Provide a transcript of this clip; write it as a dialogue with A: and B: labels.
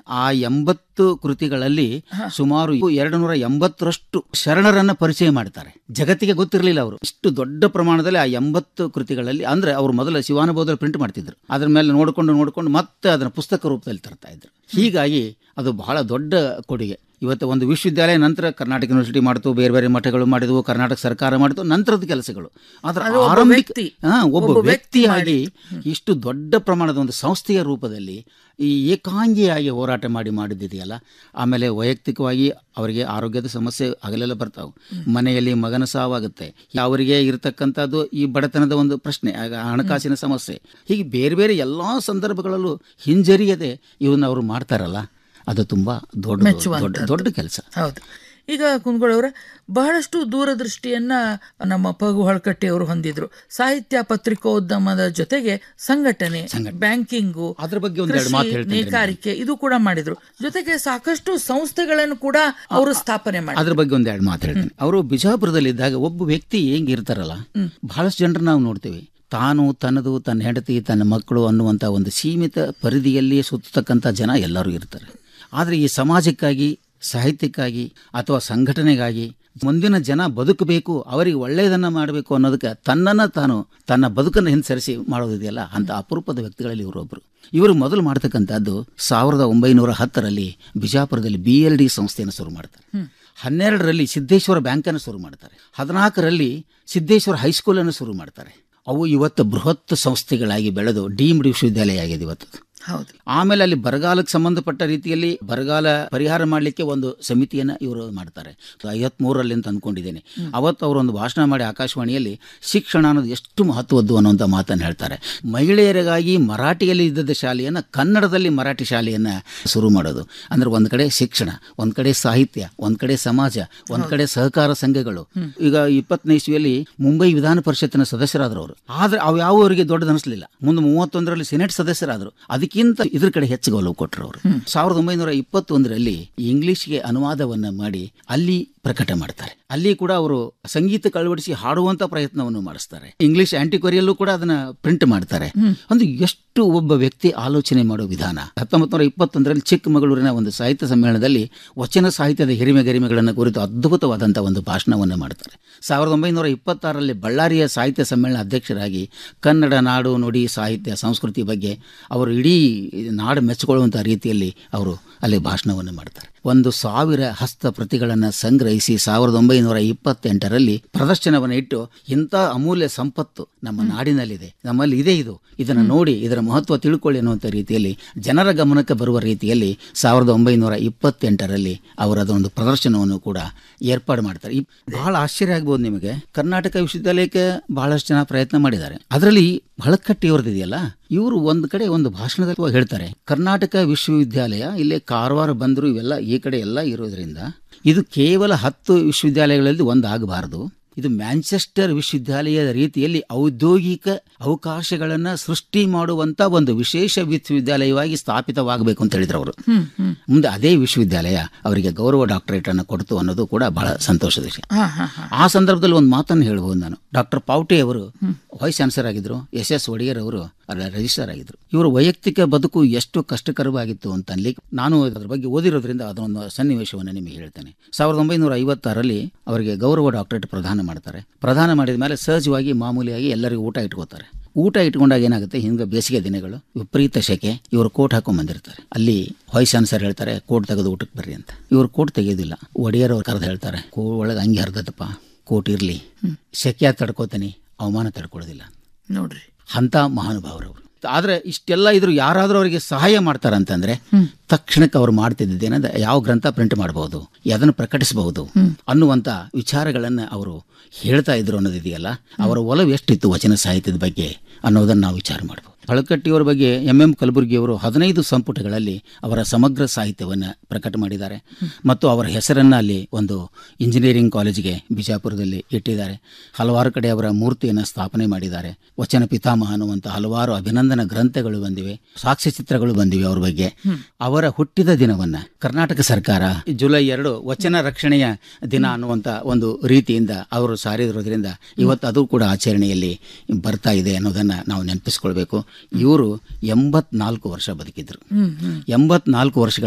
A: ಆ ಎಂಬತ್ತು ಕೃತಿಗಳಲ್ಲಿ ಸುಮಾರು ಎರಡು ನೂರ ಎಂಬತ್ತರಷ್ಟು ಶರಣರನ್ನ ಪರಿಚಯ ಮಾಡ್ತಾರೆ ಜಗತ್ತಿಗೆ ಗೊತ್ತಿರಲಿಲ್ಲ ಅವರು ಇಷ್ಟು ದೊಡ್ಡ ಪ್ರಮಾಣದಲ್ಲಿ ಆ ಎಂಬತ್ತು ಕೃತಿಗಳಲ್ಲಿ ಅಂದ್ರೆ ಅವರು ಮೊದಲ ಶಿವಾನುಭವದಲ್ಲಿ ಪ್ರಿಂಟ್ ಮಾಡ್ತಿದ್ರು ಅದ್ರ ಮೇಲೆ ನೋಡಿಕೊಂಡು ನೋಡಿಕೊಂಡು ಮತ್ತೆ ಅದನ್ನ ಪುಸ್ತಕ ರೂಪದಲ್ಲಿ ತರ್ತಾ ಇದ್ರು ಹೀಗಾಗಿ ಅದು ಬಹಳ ದೊಡ್ಡ ಕೊಡುಗೆ ಇವತ್ತು ಒಂದು ವಿಶ್ವವಿದ್ಯಾಲಯ ನಂತರ ಕರ್ನಾಟಕ ಯೂನಿವರ್ಸಿಟಿ ಮಾಡ್ತು ಬೇರೆ ಬೇರೆ ಮಠಗಳು ಮಾಡಿದ್ವು ಕರ್ನಾಟಕ ಸರ್ಕಾರ ಮಾಡಿತು ನಂತರದ ಕೆಲಸಗಳು ಆದ್ರೆ
B: ಅದು ಒಬ್ಬ
A: ಆರಂಭಿಕ
B: ವ್ಯಕ್ತಿ.
A: ಹಾ, ಒಬ್ಬ
B: ಒಬ್ಬ ವ್ಯಕ್ತಿ
A: ವ್ಯಕ್ತಿಯಾಗಿ ಇಷ್ಟು ದೊಡ್ಡ ಪ್ರಮಾಣದ ಒಂದು ಸಂಸ್ಥೆಯ ರೂಪದಲ್ಲಿ ಈ ಏಕಾಂಗಿಯಾಗಿ ಹೋರಾಟ ಮಾಡಿ ಮಾಡಿದ್ದಿದೆಯಲ್ಲ ಆಮೇಲೆ ವೈಯಕ್ತಿಕವಾಗಿ ಅವರಿಗೆ ಆರೋಗ್ಯದ ಸಮಸ್ಯೆ ಹಗಲೆಲ್ಲ ಬರ್ತಾವೆ ಮನೆಯಲ್ಲಿ ಮಗನ ಸಾವಾಗುತ್ತೆ ಅವರಿಗೆ ಇರತಕ್ಕಂಥದ್ದು ಈ ಬಡತನದ ಒಂದು ಪ್ರಶ್ನೆ ಆಗ ಹಣಕಾಸಿನ ಸಮಸ್ಯೆ ಹೀಗೆ ಬೇರೆ ಬೇರೆ ಎಲ್ಲ ಸಂದರ್ಭಗಳಲ್ಲೂ ಹಿಂಜರಿಯದೆ ಇವನ್ನ ಅವರು ಮಾಡ್ತಾರಲ್ಲ ಅದು ತುಂಬಾ ದೊಡ್ಡ ದೊಡ್ಡ
B: ಮೆಚ್ಚುವಂಥದ್ದು.
A: ದೊಡ್ಡ ಕೆಲಸ
B: ಹೌದು ಈಗ ಕುಂದಗೋಳವರ ಬಹಳಷ್ಟು ದೂರದೃಷ್ಟಿಯನ್ನ ನಮ್ಮ ಪಗು ಹೊಳಕಟ್ಟಿಯವರು ಹೊಂದಿದ್ರು ಸಾಹಿತ್ಯ ಪತ್ರಿಕೋದ್ಯಮದ ಜೊತೆಗೆ ಸಂಘಟನೆ ಬ್ಯಾಂಕಿಂಗು
A: ಅದ್ರ ಬಗ್ಗೆ ಒಂದೆರಡು ಮಾತು
B: ಕೃಷಿ,
A: ಹೇಳ್ತೀನಿ
B: ನೇಕಾರಿಕೆ ಇದು ಕೂಡ ಮಾಡಿದ್ರು ಜೊತೆಗೆ ಸಾಕಷ್ಟು ಸಂಸ್ಥೆಗಳನ್ನು ಕೂಡ ಅವರು ಸ್ಥಾಪನೆ ಮಾಡಿದ್ರು
A: ಅದ್ರ ಬಗ್ಗೆ ಒಂದೆರಡು ಮಾತು ಹೇಳ್ತೀನಿ ಅವರು ಬಿಜಾಪುರದಲ್ಲಿದ್ದಾಗ ಒಬ್ಬ ವ್ಯಕ್ತಿ ಹೆಂಗಿರ್ತಾರಲ್ಲ ಬಹಳಷ್ಟು ಜನರು ನಾವು ನೋಡ್ತೀವಿ ತಾನು ತನ್ನದು ತನ್ನ ಹೆಂಡತಿ ತನ್ನ ಮಕ್ಕಳು ಅನ್ನುವಂಥ ಒಂದು ಸೀಮಿತ ಪರಿಧಿಯಲ್ಲಿ ಸುತ್ತತಕ್ಕಂಥ ಜನ ಎಲ್ಲರೂ ಇರ್ತಾರೆ ಆದರೆ ಈ ಸಮಾಜಕ್ಕಾಗಿ ಸಾಹಿತ್ಯಕ್ಕಾಗಿ ಅಥವಾ ಸಂಘಟನೆಗಾಗಿ ಮುಂದಿನ ಜನ ಬದುಕಬೇಕು ಅವರಿಗೆ ಒಳ್ಳೆಯದನ್ನು ಮಾಡಬೇಕು ಅನ್ನೋದಕ್ಕೆ ತನ್ನನ್ನು ತಾನು ತನ್ನ ಬದುಕನ್ನು ಹಿಂಸರಿಸಿ ಮಾಡೋದಿದೆಯಲ್ಲ ಅಂತ ಅಪರೂಪದ ವ್ಯಕ್ತಿಗಳಲ್ಲಿ ಇವರೊಬ್ಬರು ಇವರು ಮೊದಲು ಮಾಡ್ತಕ್ಕಂಥದ್ದು ಸಾವಿರದ ಒಂಬೈನೂರ ಹತ್ತರಲ್ಲಿ ಬಿಜಾಪುರದಲ್ಲಿ ಬಿ ಎಲ್ ಡಿ ಸಂಸ್ಥೆಯನ್ನು ಶುರು ಮಾಡ್ತಾರೆ ಹನ್ನೆರಡರಲ್ಲಿ ಸಿದ್ದೇಶ್ವರ ಬ್ಯಾಂಕನ್ನು ಶುರು ಮಾಡ್ತಾರೆ ಹದಿನಾಲ್ಕರಲ್ಲಿ ಸಿದ್ದೇಶ್ವರ ಹೈಸ್ಕೂಲನ್ನು ಶುರು ಮಾಡ್ತಾರೆ ಅವು ಇವತ್ತು ಬೃಹತ್ ಸಂಸ್ಥೆಗಳಾಗಿ ಬೆಳೆದು ಡೀಮ್ಡ್ ವಿಶ್ವವಿದ್ಯಾಲಯ ಆಗಿದೆ ಇವತ್ತು
B: ಹೌದು
A: ಆಮೇಲೆ ಅಲ್ಲಿ ಬರಗಾಲಕ್ಕೆ ಸಂಬಂಧಪಟ್ಟ ರೀತಿಯಲ್ಲಿ ಬರಗಾಲ ಪರಿಹಾರ ಮಾಡಲಿಕ್ಕೆ ಒಂದು ಸಮಿತಿಯನ್ನು ಇವರು ಮಾಡ್ತಾರೆ ಐವತ್ಮೂರರಲ್ಲಿ ಅಂತ ಅಂದ್ಕೊಂಡಿದ್ದೇನೆ ಅವತ್ತು ಅವರು ಒಂದು ಭಾಷಣ ಮಾಡಿ ಆಕಾಶವಾಣಿಯಲ್ಲಿ ಶಿಕ್ಷಣ ಅನ್ನೋದು ಎಷ್ಟು ಮಹತ್ವದ್ದು ಅನ್ನುವಂಥ ಮಾತನ್ನು ಹೇಳ್ತಾರೆ ಮಹಿಳೆಯರಿಗಾಗಿ ಮರಾಠಿಯಲ್ಲಿ ಇದ್ದದ ಶಾಲೆಯನ್ನು ಕನ್ನಡದಲ್ಲಿ ಮರಾಠಿ ಶಾಲೆಯನ್ನು ಶುರು ಮಾಡೋದು ಅಂದ್ರೆ ಒಂದು ಕಡೆ ಶಿಕ್ಷಣ ಒಂದು ಕಡೆ ಸಾಹಿತ್ಯ ಒಂದು ಕಡೆ ಸಮಾಜ ಒಂದು ಕಡೆ ಸಹಕಾರ ಸಂಘಗಳು ಈಗ ಇಪ್ಪತ್ತನೇ ಇಸ್ವಿಯಲ್ಲಿ ಮುಂಬೈ ವಿಧಾನ ಪರಿಷತ್ತಿನ ಸದಸ್ಯರಾದ್ರು ಅವರು ಆದ್ರೆ ಅವು ಯಾವ ಅವರಿಗೆ ದೊಡ್ಡದನಿಸ್ಲಿಲ್ಲ ಮುಂದೆ ಮೂವತ್ತೊಂದರಲ್ಲಿ ಸೆನೆಟ್ ಸದಸ್ಯರಾದರು ಅದಕ್ಕಿಂತ ಇದ್ರ ಕಡೆ ಹೆಚ್ಚು ಒಲವು ಕೊಟ್ಟರು ಅವರು ಸಾವಿರದ ಒಂಬೈನೂರ ಇಪ್ಪತ್ತೊಂದರಲ್ಲಿ ಇಂಗ್ಲಿಷ್ಗೆ ಅನುವಾದವನ್ನ ಮಾಡಿ ಅಲ್ಲಿ ಪ್ರಕಟ ಮಾಡ್ತಾರೆ ಅಲ್ಲಿ ಕೂಡ ಅವರು ಸಂಗೀತಕ್ಕೆ ಅಳವಡಿಸಿ ಹಾಡುವಂತ ಪ್ರಯತ್ನವನ್ನು ಮಾಡಿಸ್ತಾರೆ ಇಂಗ್ಲಿಷ್ ಆಂಟಿಕ್ವರಿಯಲ್ಲೂ ಕೂಡ ಅದನ್ನ ಪ್ರಿಂಟ್ ಮಾಡ್ತಾರೆ ಒಂದು ಎಷ್ಟು ಒಬ್ಬ ವ್ಯಕ್ತಿ ಆಲೋಚನೆ ಮಾಡೋ ವಿಧಾನ ಹತ್ತೊಂಬತ್ತು ನೂರ ಇಪ್ಪತ್ತೊಂದರಲ್ಲಿ ಚಿಕ್ಕಮಗಳೂರಿನ ಒಂದು ಸಾಹಿತ್ಯ ಸಮ್ಮೇಳನದಲ್ಲಿ ವಚನ ಸಾಹಿತ್ಯದ ಹಿರಿಮೆ ಗರಿಮೆಗಳನ್ನು ಕುರಿತು ಅದ್ಭುತವಾದಂಥ ಒಂದು ಭಾಷಣವನ್ನು ಮಾಡ್ತಾರೆ ಸಾವಿರದ ಒಂಬೈನೂರ ಇಪ್ಪತ್ತಾರರಲ್ಲಿ ಬಳ್ಳಾರಿಯ ಸಾಹಿತ್ಯ ಸಮ್ಮೇಳನ ಅಧ್ಯಕ್ಷರಾಗಿ ಕನ್ನಡ ನಾಡು ನುಡಿ ಸಾಹಿತ್ಯ ಸಂಸ್ಕೃತಿ ಬಗ್ಗೆ ಅವರು ಇಡೀ ನಾಡು ಮೆಚ್ಚಿಕೊಳ್ಳುವಂಥ ರೀತಿಯಲ್ಲಿ ಅವರು ಅಲ್ಲಿ ಭಾಷಣವನ್ನು ಮಾಡ್ತಾರೆ ಒಂದು ಸಾವಿರ ಹಸ್ತ ಪ್ರತಿಗಳನ್ನು ಸಂಗ್ರಹಿಸಿ ಸಾವಿರದ ಒಂಬೈನೂರ ಇಪ್ಪತ್ತೆಂಟರಲ್ಲಿ ಪ್ರದರ್ಶನವನ್ನು ಇಟ್ಟು ಇಂಥ ಅಮೂಲ್ಯ ಸಂಪತ್ತು ನಮ್ಮ ನಾಡಿನಲ್ಲಿದೆ ನಮ್ಮಲ್ಲಿ ಇದೆ ಇದು ಇದನ್ನು ನೋಡಿ ಇದರ ಮಹತ್ವ ತಿಳ್ಕೊಳ್ಳಿ ಅನ್ನುವಂಥ ರೀತಿಯಲ್ಲಿ ಜನರ ಗಮನಕ್ಕೆ ಬರುವ ರೀತಿಯಲ್ಲಿ ಸಾವಿರದ ಒಂಬೈನೂರ ಇಪ್ಪತ್ತೆಂಟರಲ್ಲಿ ಅವರು ಅದೊಂದು ಪ್ರದರ್ಶನವನ್ನು ಕೂಡ ಏರ್ಪಾಡು ಮಾಡ್ತಾರೆ ಈ ಬಹಳ ಆಶ್ಚರ್ಯ ಆಗ್ಬೋದು ನಿಮಗೆ ಕರ್ನಾಟಕ ವಿಶ್ವವಿದ್ಯಾಲಯಕ್ಕೆ ಬಹಳಷ್ಟು ಜನ ಪ್ರಯತ್ನ ಮಾಡಿದ್ದಾರೆ ಅದರಲ್ಲಿ ಬಳಕಟ್ಟಿಯವ್ರದ್ದು ಇದೆಯಲ್ಲ ಇವರು ಒಂದು ಕಡೆ ಒಂದು ಭಾಷಣದಲ್ಲಿ ಹೇಳ್ತಾರೆ ಕರ್ನಾಟಕ ವಿಶ್ವವಿದ್ಯಾಲಯ ಇಲ್ಲೇ ಕಾರವಾರ ಬಂದರು ಇವೆಲ್ಲ ಈ ಕಡೆ ಎಲ್ಲ ಇರೋದ್ರಿಂದ ಇದು ಕೇವಲ ಹತ್ತು ವಿಶ್ವವಿದ್ಯಾಲಯಗಳಲ್ಲಿ ಒಂದು ಆಗಬಾರದು ಇದು ಮ್ಯಾಂಚೆಸ್ಟರ್ ವಿಶ್ವವಿದ್ಯಾಲಯದ ರೀತಿಯಲ್ಲಿ ಔದ್ಯೋಗಿಕ ಅವಕಾಶಗಳನ್ನು ಸೃಷ್ಟಿ ಮಾಡುವಂತ ಒಂದು ವಿಶೇಷ ವಿಶ್ವವಿದ್ಯಾಲಯವಾಗಿ ಸ್ಥಾಪಿತವಾಗಬೇಕು ಅಂತ ಹೇಳಿದ್ರು ಅವರು ಮುಂದೆ ಅದೇ ವಿಶ್ವವಿದ್ಯಾಲಯ ಅವರಿಗೆ ಗೌರವ ಡಾಕ್ಟರೇಟ್ ಅನ್ನು ಕೊಡ್ತು ಅನ್ನೋದು ಕೂಡ ಬಹಳ ಸಂತೋಷದ ವಿಷಯ
B: ಹಾ ಹಾ ಹಾ
A: ಆ ಸಂದರ್ಭದಲ್ಲಿ ಒಂದು ಮಾತನ್ನು ಹೇಳ್ಬೋದು ನಾನು ಡಾಕ್ಟರ್ ಪಾವ್ಟೆ ಅವರು ವೈಸ್ ಚಾನ್ಸಲರ್ ಆಗಿದ್ರು ಎಸ್ ಎಸ್ ಒಡೆಯರ್ ಅವರು ಅದರ ರಿಜಿಸ್ಟರ್ ಆಗಿದ್ರು ಇವರು ವೈಯಕ್ತಿಕ ಬದುಕು ಎಷ್ಟು ಕಷ್ಟಕರವಾಗಿತ್ತು ಅಂತ ಅನ್ಲಿಕ್ಕೆ ನಾನು ಅದ್ರ ಬಗ್ಗೆ ಓದಿರೋದ್ರಿಂದ ಅದೊಂದು ಸನ್ನಿವೇಶವನ್ನು ನಿಮಗೆ ಹೇಳ್ತೇನೆ ಸಾವಿರದ ಒಂಬೈನೂರ ಐವತ್ತಾರಲ್ಲಿ ಅವರಿಗೆ ಗೌರವ ಡಾಕ್ಟರೇಟ್ ಪ್ರದಾನ ಮಾಡ್ತಾರೆ ಪ್ರದಾನ ಮಾಡಿದ ಮೇಲೆ ಸಹಜವಾಗಿ ಮಾಮೂಲಿಯಾಗಿ ಎಲ್ಲರಿಗೂ ಊಟ ಇಟ್ಕೋತಾರೆ ಊಟ ಇಟ್ಕೊಂಡಾಗ ಏನಾಗುತ್ತೆ ಹಿಂಗೆ ಬೇಸಿಗೆ ದಿನಗಳು ವಿಪರೀತ ಶೆಕೆ ಇವರು ಕೋಟ್ ಹಾಕೊಂಡ್ ಬಂದಿರ್ತಾರೆ ಅಲ್ಲಿ ವೈಸ್ ಚಾನ್ಸಲರ್ ಹೇಳ್ತಾರೆ ಕೋಟ್ ತೆಗೆದು ಊಟಕ್ಕೆ ಬರ್ರಿ ಅಂತ ಇವರು ಕೋಟ್ ತೆಗೆಯೋದಿಲ್ಲ ಒಡೆಯರ್ ಅವ್ರು ಕರೆದು ಹೇಳ್ತಾರೆ ಕೋ ಒಳಗೆ ಹಂಗೆ ಹರಿದತ್ತಪ್ಪ ಕೋಟ್ ಇರಲಿ ಶೆಕೆ ತಡ್ಕೋತೀನಿ ಅವಮಾನ ತಡ್ಕೊಳ್ಳೋದಿಲ್ಲ
B: ನೋಡ್ರಿ
A: ಅಂತ ಮಹಾನುಭಾವರವರು ಆದ್ರೆ ಇಷ್ಟೆಲ್ಲ ಇದ್ರು ಯಾರಾದ್ರೂ ಅವರಿಗೆ ಸಹಾಯ ಮಾಡ್ತಾರಂತಂದ್ರೆ ತಕ್ಷಣಕ್ಕೆ ಅವ್ರು ಮಾಡ್ತಿದ್ದೇನಂದ್ರೆ ಯಾವ ಗ್ರಂಥ ಪ್ರಿಂಟ್ ಮಾಡಬಹುದು ಅದನ್ನು ಪ್ರಕಟಿಸಬಹುದು ಅನ್ನುವಂತ ವಿಚಾರಗಳನ್ನ ಅವರು ಹೇಳ್ತಾ ಇದ್ರು ಅನ್ನೋದಿದೆಯಲ್ಲ ಅವರ ಒಲವು ಎಷ್ಟಿತ್ತು ವಚನ ಸಾಹಿತ್ಯದ ಬಗ್ಗೆ ಅನ್ನೋದನ್ನ ನಾವು ವಿಚಾರ ಮಾಡಬಹುದು ಹಳಕಟ್ಟಿಯವರ ಬಗ್ಗೆ ಎಂ ಎಂ ಕಲಬುರ್ಗಿಯವರು ಹದಿನೈದು ಸಂಪುಟಗಳಲ್ಲಿ ಅವರ ಸಮಗ್ರ ಸಾಹಿತ್ಯವನ್ನು ಪ್ರಕಟ ಮಾಡಿದ್ದಾರೆ ಮತ್ತು ಅವರ ಹೆಸರನ್ನ ಅಲ್ಲಿ ಒಂದು ಇಂಜಿನಿಯರಿಂಗ್ ಕಾಲೇಜಿಗೆ ಬಿಜಾಪುರದಲ್ಲಿ ಇಟ್ಟಿದ್ದಾರೆ ಹಲವಾರು ಕಡೆ ಅವರ ಮೂರ್ತಿಯನ್ನು ಸ್ಥಾಪನೆ ಮಾಡಿದ್ದಾರೆ ವಚನ ಪಿತಾಮಹ ಅನ್ನುವಂಥ ಹಲವಾರು ಅಭಿನಂದನ ಗ್ರಂಥಗಳು ಬಂದಿವೆ ಸಾಕ್ಷ್ಯಚಿತ್ರಗಳು ಬಂದಿವೆ ಅವ್ರ ಬಗ್ಗೆ ಅವರ ಹುಟ್ಟಿದ ದಿನವನ್ನ ಕರ್ನಾಟಕ ಸರ್ಕಾರ ಜುಲೈ ಎರಡು ವಚನ ರಕ್ಷಣೆಯ ದಿನ ಅನ್ನುವಂಥ ಒಂದು ರೀತಿಯಿಂದ ಅವರು ಸಾರಿರೋದ್ರಿಂದ ಇವತ್ತು ಅದು ಕೂಡ ಆಚರಣೆಯಲ್ಲಿ ಬರ್ತಾ ಇದೆ ಅನ್ನೋದನ್ನ ನಾವು ನೆನಪಿಸ್ಕೊಳ್ಬೇಕು ಇವರು ಎಂಬತ್ನಾಲ್ಕು ವರ್ಷ ಬದುಕಿದ್ರು ಎಂಬತ್ನಾಲ್ಕು ವರ್ಷಗಳ